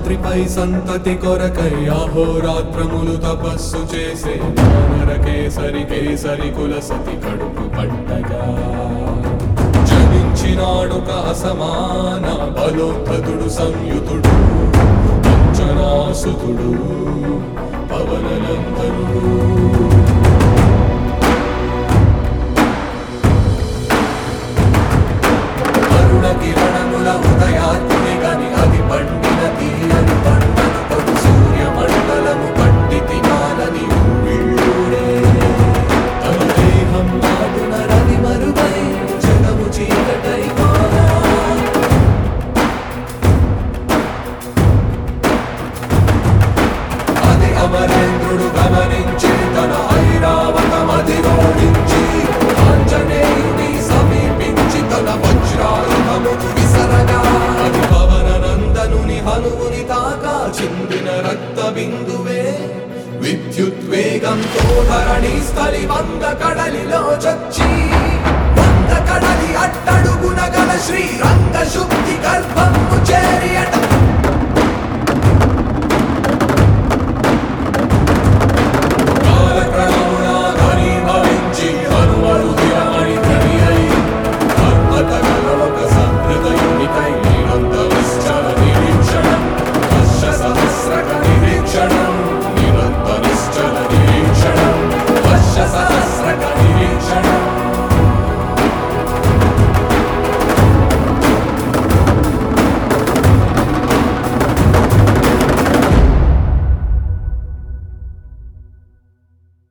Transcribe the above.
రాత్రిపై సంతతి కొరకై అహోరాత్రములు తపస్సు చేసే వానర కేసరి కేసరి కుల సతి కడుపు పట్టగా జనించినాడొక అసమాన బలోద్ధతుడు సంయుతుడు అంజనాసుతుడు పవననందనుడు అరుణ కిరణముల ఉదయాత్మి గని అది పండిన తీయని పంటను కొడు సూర్య మండలము పట్టి తినాలని ఊళ్ళూడే తన దేహం నాటున రవి మరుగై జగము చీకటై మారా అది అమరేంద్రుడు గమనించి తన ఐరావతమది ఓడించి ఆంజనేయుని సమీపించి తన వజ్రాయుధమును విసరగా అది పవన నందనుని హనువుని తాకా చిందిన రక్త బిందువే విద్యుద్వేగంతో ధరణి స్థలి వంద కడలిలో చచ్చి వంద కడలి అట్టడుగున గల శ్రీరంగ శుద్ధి గర్భము చేరి అట